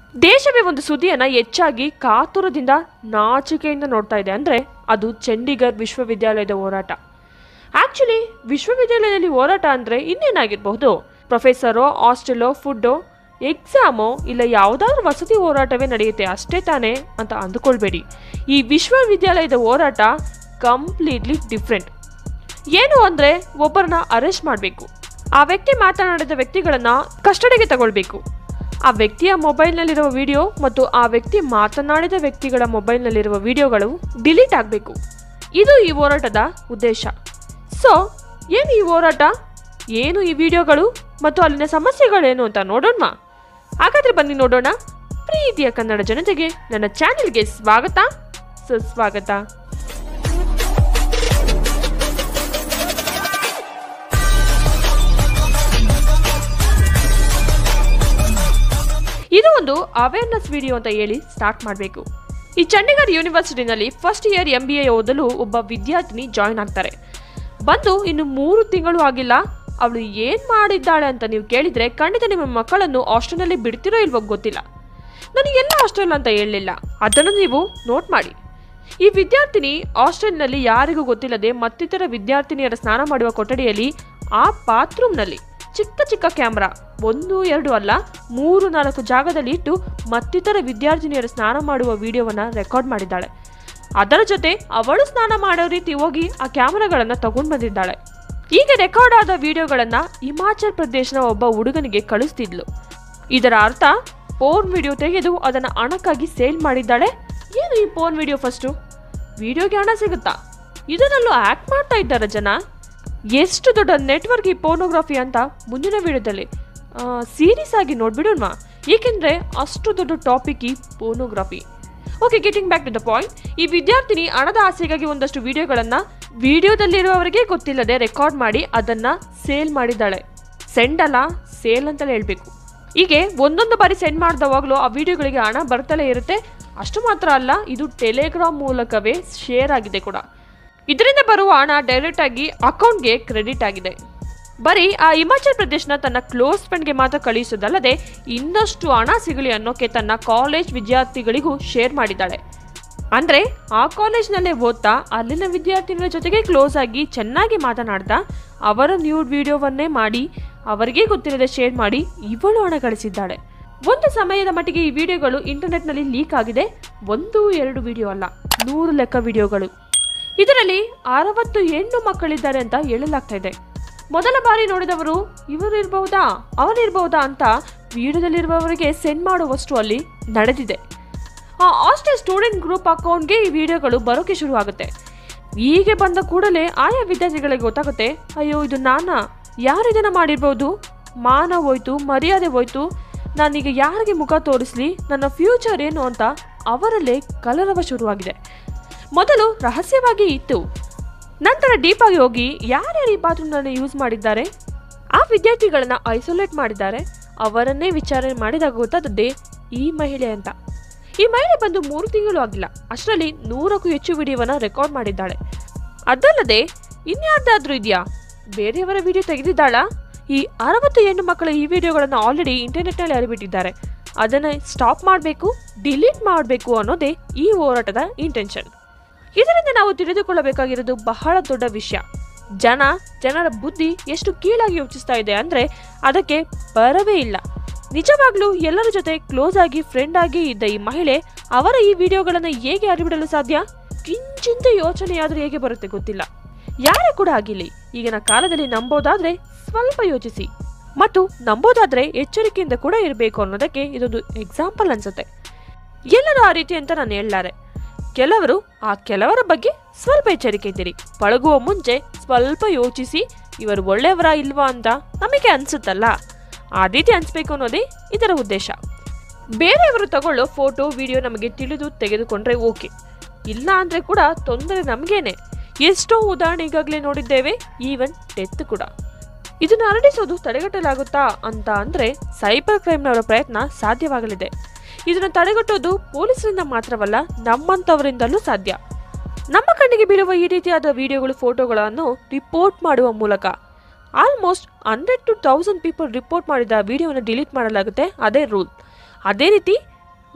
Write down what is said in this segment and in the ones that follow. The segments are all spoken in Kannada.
ದೇಶವೇ ಒಂದು ಸುದ್ದಿಯನ್ನ ಹೆಚ್ಚಾಗಿ ಕಾತುರದಿಂದ ನಾಚಿಕೆಯಿಂದ ನೋಡ್ತಾ ಇದೆ ಅಂದ್ರೆ ಅದು ಚಂಡೀಗಢ ವಿಶ್ವವಿದ್ಯಾಲಯದ ಹೋರಾಟ ಆಕ್ಚುಲಿ ವಿಶ್ವವಿದ್ಯಾಲಯದಲ್ಲಿ ಹೋರಾಟ ಅಂದ್ರೆ ಇನ್ನೇನಾಗಿರಬಹುದು ಪ್ರೊಫೆಸರೋ ಹಾಸ್ಟೆಲೋ ಫುಡ್ಡೋ ಎಕ್ಸಾಮೋ ಇಲ್ಲ ಯಾವುದಾದ್ರೂ ವಸತಿ ಹೋರಾಟವೇ ನಡೆಯುತ್ತೆ ಅಷ್ಟೇ ತಾನೇ ಅಂತ ಅಂದುಕೊಳ್ಬೇಡಿ ಈ ವಿಶ್ವವಿದ್ಯಾಲಯದ ಹೋರಾಟ ಕಂಪ್ಲೀಟ್ಲಿ ಡಿಫ್ರೆಂಟ್ ಏನು ಅಂದ್ರೆ ಒಬ್ಬರನ್ನ ಅರೆಸ್ಟ್ ಮಾಡಬೇಕು ಆ ವ್ಯಕ್ತಿ ಮಾತನಾಡಿದ ವ್ಯಕ್ತಿಗಳನ್ನ ಕಸ್ಟಡಿಗೆ ತಗೊಳ್ಬೇಕು ಆ ವ್ಯಕ್ತಿಯ ಮೊಬೈಲ್ನಲ್ಲಿರುವ ವಿಡಿಯೋ ಮತ್ತು ಆ ವ್ಯಕ್ತಿ ಮಾತನಾಡಿದ ವ್ಯಕ್ತಿಗಳ ಮೊಬೈಲ್ನಲ್ಲಿರುವ ವಿಡಿಯೋಗಳು ಡಿಲೀಟ್ ಆಗಬೇಕು ಇದು ಈ ಹೋರಾಟದ ಉದ್ದೇಶ ಸೊ ಏನು ಈ ಹೋರಾಟ ಏನು ಈ ವಿಡಿಯೋಗಳು ಮತ್ತು ಅಲ್ಲಿನ ಸಮಸ್ಯೆಗಳೇನು ಅಂತ ನೋಡೋಣ ಹಾಗಾದ್ರೆ ಬನ್ನಿ ನೋಡೋಣ ಪ್ರೀತಿಯ ಕನ್ನಡ ಜನತೆಗೆ ನನ್ನ ಚಾನೆಲ್ಗೆ ಸ್ವಾಗತ ಸುಸ್ವಾಗತ ಇದು ಒಂದು ಅವೇರ್ನೆಸ್ ವಿಡಿಯೋ ಅಂತ ಹೇಳಿ ಸ್ಟಾರ್ಟ್ ಮಾಡಬೇಕು ಈ ಚಂಡೀಗಢ ಯೂನಿವರ್ಸಿಟಿನಲ್ಲಿ first year M B A ಓದಲು ಒಬ್ಬ ವಿದ್ಯಾರ್ಥಿನಿ ಜಾಯ್ನ್ ಆಗ್ತಾರೆ ಬಂದು ಇನ್ನು ಮೂರು ತಿಂಗಳು ಆಗಿಲ್ಲ ಅವಳು ಏನು ಮಾಡಿದ್ದಾಳೆ ಅಂತ ನೀವು ಕೇಳಿದರೆ ಖಂಡಿತ ನಿಮ್ಮ ಮಕ್ಕಳನ್ನು ಹಾಸ್ಟೆಲ್ನಲ್ಲಿ ಬಿಡ್ತಿರೋ ಇಲ್ವೋ ಗೊತ್ತಿಲ್ಲ ನನಗೆಲ್ಲ ಹಾಸ್ಟೆಲ್ ಅಂತ ಹೇಳಲಿಲ್ಲ ಅದನ್ನು ನೀವು ನೋಟ್ ಮಾಡಿ ಈ ವಿದ್ಯಾರ್ಥಿನಿ ಹಾಸ್ಟೆಲ್ನಲ್ಲಿ ಯಾರಿಗೂ ಗೊತ್ತಿಲ್ಲದೆ ಮತ್ತಿತರ ವಿದ್ಯಾರ್ಥಿನಿಯರ ಸ್ನಾನ ಮಾಡುವ ಕೊಠಡಿಯಲ್ಲಿ ಆ ಬಾತ್ರೂಮ್ನಲ್ಲಿ ಚಿಕ್ಕ ಚಿಕ್ಕ ಕ್ಯಾಮ್ರಾ ಒಂದು ಎರಡು ಅಲ್ಲ ಮೂರು ನಾಲ್ಕು ಜಾಗದಲ್ಲಿ ಇಟ್ಟು ಮತ್ತಿತರ ವಿದ್ಯಾರ್ಥಿನಿಯರ ಸ್ನಾನ ಮಾಡುವ ವಿಡಿಯೋವನ್ನ ರೆಕಾರ್ಡ್ ಮಾಡಿದ್ದಾಳೆ ಅದರ ಜೊತೆ ಅವಳು ಸ್ನಾನ ಮಾಡೋ ರೀತಿ ಹೋಗಿ ಆ ಕ್ಯಾಮರಾಗಳನ್ನು ತಗೊಂಡು ಬಂದಿದ್ದಾಳೆ ಈಗ ರೆಕಾರ್ಡ್ ಆದ ವಿಡಿಯೋಗಳನ್ನ ಹಿಮಾಚಲ್ ಪ್ರದೇಶನ ಒಬ್ಬ ಹುಡುಗನಿಗೆ ಕಳಿಸ್ತಿದ್ಲು ಇದರ ಅರ್ಥ ಪೋರ್ನ್ ವಿಡಿಯೋ ತೆಗೆದು ಅದನ್ನ ಹಣಕ್ಕಾಗಿ ಸೇಲ್ ಮಾಡಿದ್ದಾಳೆ ಏನು ಈ ಪೋರ್ನ್ ವಿಡಿಯೋ ಫಸ್ಟು ವಿಡಿಯೋಗೆ ಹಣ ಸಿಗುತ್ತಾ ಇದರಲ್ಲೂ ಆಕ್ಟ್ ಮಾಡ್ತಾ ಇದ್ದಾರೆ ಜನ ಎಷ್ಟು ದೊಡ್ಡ ನೆಟ್ವರ್ಕ್ ಈ ಪೋರ್ನೋಗ್ರಫಿ ಅಂತ ಮುಂದಿನ ವಿಡಿಯೋದಲ್ಲಿ ಸೀರಿಯಸ್ ಆಗಿ ನೋಡ್ಬಿಡೋಣ ಏಕೆಂದ್ರೆ ಅಷ್ಟು ದೊಡ್ಡ ಟಾಪಿಕ್ ಈ pornography okay getting back to the point ಈ ವಿದ್ಯಾರ್ಥಿನಿ ಹಣದ ಆಸೆಗಾಗಿ ಒಂದಷ್ಟು ವಿಡಿಯೋಗಳನ್ನ ವಿಡಿಯೋದಲ್ಲಿರುವವರಿಗೆ ಗೊತ್ತಿಲ್ಲದೆ ರೆಕಾರ್ಡ್ ಮಾಡಿ ಅದನ್ನ ಸೇಲ್ ಮಾಡಿದ್ದಾಳೆ ಸೆಂಡ್ ಅಲ್ಲ ಸೇಲ್ ಅಂತಲೇ ಹೇಳ್ಬೇಕು ಹೀಗೆ ಒಂದೊಂದು ಬಾರಿ ಸೆಂಡ್ ಮಾಡಿದವಾಗಲೂ ಆ ವಿಡಿಯೋಗಳಿಗೆ ಹಣ ಬರ್ತಲೇ ಇರುತ್ತೆ ಅಷ್ಟು ಮಾತ್ರ ಅಲ್ಲ ಇದು ಟೆಲಿಗ್ರಾಮ್ ಮೂಲಕವೇ ಶೇರ್ ಆಗಿದೆ ಕೂಡ ಇದರಿಂದ ಬರುವ ಹಣ ಡೈರೆಕ್ಟ್ ಆಗಿ ಅಕೌಂಟ್ಗೆ ಕ್ರೆಡಿಟ್ ಆಗಿದೆ ಬರೀ ಆ ಹಿಮಾಚಲ್ ಪ್ರದೇಶನ ತನ್ನ ಕ್ಲೋಸ್ ಫ್ರೆಂಡ್ಗೆ ಮಾತ್ರ ಕಳುಹಿಸೋದಲ್ಲದೆ ಇನ್ನಷ್ಟು ಹಣ ಸಿಗಲಿ ಅನ್ನೋಕೆ ತನ್ನ ಕಾಲೇಜ್ ವಿದ್ಯಾರ್ಥಿಗಳಿಗೂ ಶೇರ್ ಮಾಡಿದ್ದಾಳೆ ಅಂದ್ರೆ ಆ ಕಾಲೇಜ್ನಲ್ಲೇ ಓದ್ತಾ ಅಲ್ಲಿನ ವಿದ್ಯಾರ್ಥಿಗಳ ಜೊತೆಗೆ ಕ್ಲೋಸ್ ಆಗಿ ಚೆನ್ನಾಗಿ ಮಾತನಾಡ್ತಾ ಅವರ ನ್ಯೂಡ್ ವಿಡಿಯೋವನ್ನೇ ಮಾಡಿ ಅವರಿಗೆ ಗೊತ್ತಿಲ್ಲದೆ ಶೇರ್ ಮಾಡಿ ಇವಳು ಹಣ ಗಳಿಸಿದ್ದಾಳೆ ಒಂದು ಸಮಯದ ಮಟ್ಟಿಗೆ ಈ ವಿಡಿಯೋಗಳು ಇಂಟರ್ನೆಟ್ನಲ್ಲಿ ಲೀಕ್ ಆಗಿದೆ ಒಂದು ಎರಡು ವಿಡಿಯೋ ಅಲ್ಲ ನೂರು ಲೆಕ್ಕ ವಿಡಿಯೋಗಳು ಇದರಲ್ಲಿ ಅರವತ್ತು ಹೆಣ್ಣು ಮಕ್ಕಳಿದ್ದಾರೆ ಅಂತ ಹೇಳಲಾಗ್ತಾ ಇದೆ ಮೊದಲ ಬಾರಿ ನೋಡಿದವರು ಇವರು ಇರಬಹುದಾ ಅವನಿರಬಹುದಾ ಅಂತ ವಿಡಿಯೋದಲ್ಲಿರುವವರಿಗೆ ಸೆಂಡ್ ಮಾಡುವಷ್ಟು ಅಲ್ಲಿ ನಡೆದಿದೆ ಆ ಹಾಸ್ಟೆಲ್ ಸ್ಟೂಡೆಂಟ್ ಗ್ರೂಪ್ ಅಕೌಂಟ್ಗೆ ಈ ವಿಡಿಯೋಗಳು ಬರೋಕೆ ಶುರು ಆಗುತ್ತೆ ಹೀಗೆ ಬಂದ ಕೂಡಲೇ ಆಯಾ ವಿದ್ಯಾರ್ಥಿಗಳಿಗೆ ಗೊತ್ತಾಗುತ್ತೆ ಅಯ್ಯೋ ಇದು ನಾನಾ ಯಾರು ಇದನ್ನ ಮಾಡಿರ್ಬೋದು ಮಾನ ಹೋಯ್ತು ಮರ್ಯಾದೆ ಹೋಯ್ತು ನಾನೀಗ ಯಾರಿಗೆ ಮುಖ ತೋರಿಸ್ಲಿ ನನ್ನ ಫ್ಯೂಚರ್ ಏನು ಅಂತ ಅವರಲ್ಲೇ ಕಲರವ ಶುರುವಾಗಿದೆ ಮೊದಲು ರಹಸ್ಯವಾಗಿ ಇತ್ತು ನಂತರ ಡೀಪ್ ಆಗಿ ಹೋಗಿ ಯಾರ್ಯಾರು ಈ ಬಾತ್ರೂಮ್ನಲ್ಲಿ ಯೂಸ್ ಮಾಡಿದ್ದಾರೆ ಆ ವಿದ್ಯಾರ್ಥಿಗಳನ್ನ ಐಸೋಲೇಟ್ ಮಾಡಿದ್ದಾರೆ ಅವರನ್ನೇ ವಿಚಾರಣೆ ಮಾಡಿದಾಗ ಗೊತ್ತಾದದ್ದೇ ಈ ಮಹಿಳೆ ಅಂತ ಈ ಮಹಿಳೆ ಬಂದು ಮೂರು ತಿಂಗಳು ಆಗಿಲ್ಲ ಅಷ್ಟರಲ್ಲಿ ನೂರಕ್ಕೂ ಹೆಚ್ಚು ವಿಡಿಯೋವನ್ನ ರೆಕಾರ್ಡ್ ಮಾಡಿದ್ದಾಳೆ ಅದಲ್ಲದೆ ಇನ್ಯಾರ್ದಾದ್ರೂ ಇದೆಯಾ ಬೇರೆಯವರ ವಿಡಿಯೋ ತೆಗೆದಿದ್ದಾಳಾ ಈ ಅರವತ್ತು ಹೆಣ್ಣು ಮಕ್ಕಳ ಈ ವಿಡಿಯೋಗಳನ್ನು ಆಲ್ರೆಡಿ ಇಂಟರ್ನೆಟ್ನಲ್ಲಿ ಹರಿಬಿಟ್ಟಿದ್ದಾರೆ ಅದನ್ನು ಸ್ಟಾಪ್ ಮಾಡಬೇಕು ಡಿಲೀಟ್ ಮಾಡಬೇಕು ಅನ್ನೋದೇ ಈ ಹೋರಾಟದ ಇಂಟೆನ್ಷನ್ ಇದರಿಂದ ನಾವು ತಿಳಿದುಕೊಳ್ಳಬೇಕಾಗಿರೋದು ಬಹಳ ದೊಡ್ಡ ವಿಷಯ ಜನ ಜನರ ಬುದ್ಧಿ ಎಷ್ಟು ಕೀಳಾಗಿ ಯೋಚಿಸ್ತಾ ಇದೆ ಅಂದ್ರೆ ಅದಕ್ಕೆ ಬರವೇ ಇಲ್ಲ ನಿಜವಾಗ್ಲೂ ಎಲ್ಲರ ಜೊತೆ ಕ್ಲೋಸ್ ಆಗಿ ಫ್ರೆಂಡ್ ಆಗಿ ಇದ್ದ ಈ ಮಹಿಳೆ ಅವರ ಈ ವಿಡಿಯೋಗಳನ್ನು ಹೇಗೆ ಹರಿಬಿಡಲು ಸಾಧ್ಯ ಕಿಂಚಿಂತ ಯೋಚನೆಯಾದ್ರೂ ಹೇಗೆ ಬರುತ್ತೆ ಗೊತ್ತಿಲ್ಲ ಯಾರೇ ಕೂಡ ಆಗಿಲ್ಲ ಈಗಿನ ಕಾಲದಲ್ಲಿ ನಂಬೋದಾದ್ರೆ ಸ್ವಲ್ಪ ಯೋಚಿಸಿ ಮತ್ತು ನಂಬೋದಾದ್ರೆ ಎಚ್ಚರಿಕೆಯಿಂದ ಕೂಡ ಇರಬೇಕು ಅನ್ನೋದಕ್ಕೆ ಇದೊಂದು ಎಕ್ಸಾಂಪಲ್ ಅನ್ಸುತ್ತೆ ಎಲ್ಲರೂ ಆ ರೀತಿ ಅಂತ ನಾನು ಹೇಳಲಾರೆ ಕೆಲವರು ಆ ಕೆಲವರ ಬಗ್ಗೆ ಸ್ವಲ್ಪ ಎಚ್ಚರಿಕೆ ಇದ್ದೀರಿ ಪಳಗುವ ಮುಂಚೆ ಸ್ವಲ್ಪ ಯೋಚಿಸಿ ಇವರು ಒಳ್ಳೆಯವರಾ ಇಲ್ವಾ ಅಂತ ನಮಗೆ ಅನ್ಸುತ್ತಲ್ಲ ಆ ರೀತಿ ಅನ್ಸ್ಬೇಕು ಅನ್ನೋದೇ ಇದರ ಉದ್ದೇಶ ಬೇರೆಯವರು ತಗೊಳ್ಳೋ ಫೋಟೋ ವಿಡಿಯೋ ನಮಗೆ ತಿಳಿದು ತೆಗೆದುಕೊಂಡ್ರೆ ಓಕೆ ಇಲ್ಲ ಅಂದ್ರೆ ಕೂಡ ತೊಂದರೆ ನಮಗೇನೆ ಎಷ್ಟೋ ಉದಾಹರಣೆ ಈಗಾಗಲೇ ನೋಡಿದ್ದೇವೆ ಈವನ್ ಡೆತ್ ಕೂಡ ಇದನ್ನು ಹರಡಿಸೋದು ತಡೆಗಟ್ಟಲಾಗುತ್ತಾ ಅಂತ ಅಂದ್ರೆ ಸೈಬರ್ ಕ್ರೈಮ್ನವರ ಪ್ರಯತ್ನ ಸಾಧ್ಯವಾಗಲಿದೆ ಇದನ್ನು ತಡೆಗಟ್ಟೋದು ಪೊಲೀಸರಿಂದ ಮಾತ್ರವಲ್ಲ ನಮ್ಮಂಥವರಿಂದಲೂ ಸಾಧ್ಯ ನಮ್ಮ ಕಣ್ಣಿಗೆ ಬೀಳುವ ಈ ರೀತಿಯಾದ ವಿಡಿಯೋಗಳು ಫೋಟೋಗಳನ್ನು ರಿಪೋರ್ಟ್ ಮಾಡುವ ಮೂಲಕ almost hundred to thousand people report ಮಾಡಿದ ವಿಡಿಯೋವನ್ನು ಡಿಲೀಟ್ ಮಾಡಲಾಗುತ್ತೆ ಅದೇ ರೂಲ್ ಅದೇ ರೀತಿ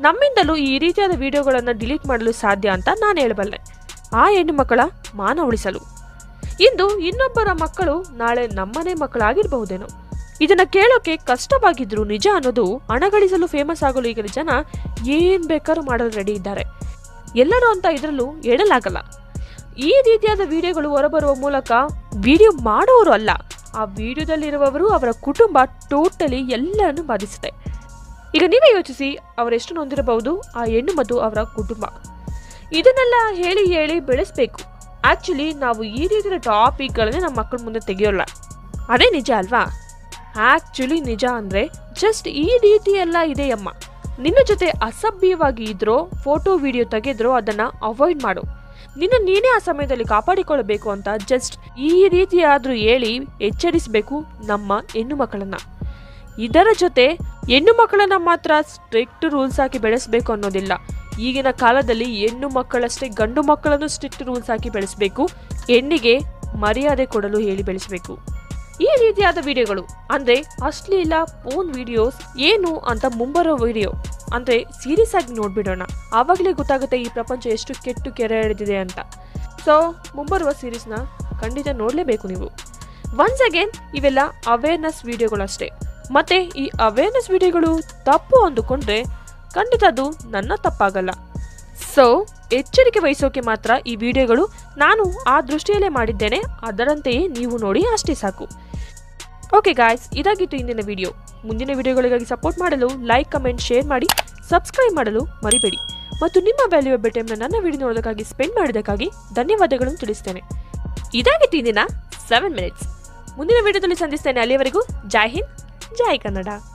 ನಮ್ಮಿಂದಲೂ ಈ ರೀತಿಯಾದ ವಿಡಿಯೋಗಳನ್ನು ಡಿಲೀಟ್ ಮಾಡಲು ಸಾಧ್ಯ ಅಂತ ನಾನು ಹೇಳಬಲ್ಲೆ ಆ ಹೆಣ್ಣು ಮಕ್ಕಳ ಮಾನ ಉಳಿಸಲು ಇಂದು ಇನ್ನೊಬ್ಬರ ಮಕ್ಕಳು ನಾಳೆ ನಮ್ಮನೆ ಮಕ್ಕಳಾಗಿರಬಹುದೇನೋ ಇದನ್ನ ಕೇಳೋಕೆ ಕಷ್ಟವಾಗಿದ್ರು ನಿಜ ಅನ್ನೋದು ಹಣ ಗಳಿಸಲು ಫೇಮಸ್ ಆಗಲು ಈಗಿನ ಜನ ಏನ್ ಬೇಕಾದ್ರೂ ಮಾಡಲು ರೆಡಿ ಇದ್ದಾರೆ ಎಲ್ಲರೂ ಅಂತ ಇದರಲ್ಲೂ ಹೇಳಲಾಗಲ್ಲ ಈ ರೀತಿಯಾದ ವಿಡಿಯೋಗಳು ಹೊರಬರುವ ಮೂಲಕ ವಿಡಿಯೋ ಮಾಡೋರು ಅಲ್ಲ ಆ ವಿಡಿಯೋದಲ್ಲಿರುವವರು ಅವರ ಕುಟುಂಬ ಟೋಟಲಿ ಎಲ್ಲರನ್ನು ಬಾಧಿಸಿದೆ ಈಗ ನೀವೇ ಯೋಚಿಸಿ ಅವರೆಷ್ಟು ನೊಂದಿರಬಹುದು ಆ ಹೆಣ್ಣು ಮತ್ತು ಅವರ ಕುಟುಂಬ ಇದನ್ನೆಲ್ಲ ಹೇಳಿ ಹೇಳಿ ಬೆಳೆಸ್ಬೇಕು ಆಕ್ಚುಲಿ ನಾವು ಈ ರೀತಿಯ ಟಾಪಿಕ್ಗಳನ್ನೇ ನಮ್ಮ ಮಕ್ಕಳ ಮುಂದೆ ತೆಗೆಯೋಲ್ಲ ಅದೇ ನಿಜ ಅಲ್ವಾ ಆಕ್ಚುಲಿ ನಿಜ ಅಂದ್ರೆ ಜಸ್ಟ್ ಈ ರೀತಿ ಎಲ್ಲ ಇದೆಯಮ್ಮ ನಿನ್ನ ಜೊತೆ ಅಸಭ್ಯವಾಗಿ ಇದ್ರೋ ಫೋಟೋ ವಿಡಿಯೋ ತೆಗೆದ್ರೋ ಅದನ್ನ ಅವಾಯ್ಡ್ ಮಾಡು ನಿನ್ನ ನೀನೇ ಆ ಸಮಯದಲ್ಲಿ ಕಾಪಾಡಿಕೊಳ್ಳಬೇಕು ಅಂತ ಜಸ್ಟ್ ಈ ರೀತಿಯಾದ್ರೂ ಹೇಳಿ ಎಚ್ಚರಿಸಬೇಕು ನಮ್ಮ ಹೆಣ್ಣು ಮಕ್ಕಳನ್ನ ಇದರ ಜೊತೆ ಹೆಣ್ಣು ಮಕ್ಕಳನ್ನ ಮಾತ್ರ ಸ್ಟ್ರಿಕ್ಟ್ ರೂಲ್ಸ್ ಹಾಕಿ ಬೆಳೆಸಬೇಕು ಅನ್ನೋದಿಲ್ಲ ಈಗಿನ ಕಾಲದಲ್ಲಿ ಹೆಣ್ಣು ಮಕ್ಕಳಷ್ಟೇ ಗಂಡು ಮಕ್ಕಳನ್ನು ಸ್ಟ್ರಿಕ್ಟ್ ರೂಲ್ಸ್ ಹಾಕಿ ಬೆಳೆಸಬೇಕು ಹೆಣ್ಣಿಗೆ ಮರ್ಯಾದೆ ಕೊಡಲು ಹೇಳಿ ಬೆಳೆಸಬೇಕು ಈ ರೀತಿಯಾದ ವಿಡಿಯೋಗಳು ಅಂದ್ರೆ ಅಶ್ಲೀಲ ಫೋನ್ ವಿಡಿಯೋಸ್ ಏನು ಅಂತ ಮುಂಬರೋ ವಿಡಿಯೋ ಅಂದ್ರೆ ಸೀರಿಯಸ್ ಆಗಿ ನೋಡ್ಬಿಡೋಣ ಆವಾಗಲೇ ಗೊತ್ತಾಗುತ್ತೆ ಈ ಪ್ರಪಂಚ ಎಷ್ಟು ಕೆಟ್ಟು ಕೆರೆ ಎಳೆದಿದೆ ಅಂತ ಸೊ ಮುಂಬರುವ ಸೀರೀಸ್ನ ಖಂಡಿತ ನೋಡಲೇಬೇಕು ನೀವು ಒನ್ಸ್ ಅಗೇನ್ ಇವೆಲ್ಲ ಅವೇರ್ನೆಸ್ ವಿಡಿಯೋಗಳಷ್ಟೇ ಮತ್ತೆ ಈ ಅವೇರ್ನೆಸ್ ವಿಡಿಯೋಗಳು ತಪ್ಪು ಅಂದುಕೊಂಡ್ರೆ ಖಂಡಿತ ಅದು ನನ್ನ ತಪ್ಪಾಗಲ್ಲ ಸೊ ಎಚ್ಚರಿಕೆ ವಹಿಸೋಕೆ ಮಾತ್ರ ಈ ವಿಡಿಯೋಗಳು ನಾನು ಆ ದೃಷ್ಟಿಯಲ್ಲೇ ಮಾಡಿದ್ದೇನೆ ಅದರಂತೆಯೇ ನೀವು ನೋಡಿ ಅಷ್ಟೇ ಸಾಕು ಓಕೆ ಗಾಯ್ಸ್ ಇದಾಗಿತ್ತು ಇಂದಿನ ವಿಡಿಯೋ ಮುಂದಿನ ವಿಡಿಯೋಗಳಿಗಾಗಿ ಸಪೋರ್ಟ್ ಮಾಡಲು ಲೈಕ್ ಕಮೆಂಟ್ ಶೇರ್ ಮಾಡಿ ಸಬ್ಸ್ಕ್ರೈಬ್ ಮಾಡಲು ಮರಿಬೇಡಿ ಮತ್ತು ನಿಮ್ಮ ವ್ಯಾಲ್ಯೂಯಬಲ್ ಟೈಮ್ನ ನನ್ನ ವಿಡಿಯೋ ನೋಡೋದಕ್ಕಾಗಿ ಸ್ಪೆಂಡ್ ಮಾಡೋದಕ್ಕಾಗಿ ಧನ್ಯವಾದಗಳನ್ನು ತಿಳಿಸ್ತೇನೆ ಇದಾಗಿತ್ತು ಇಂದಿನ ಸೆವೆನ್ ಮಿನಿಟ್ಸ್ ಮುಂದಿನ ವಿಡಿಯೋದಲ್ಲಿ ಸಂಧಿಸ್ತೇನೆ ಅಲ್ಲಿಯವರೆಗೂ ಜೈ ಹಿಂದ್ ಜೈ ಕನ್ನಡ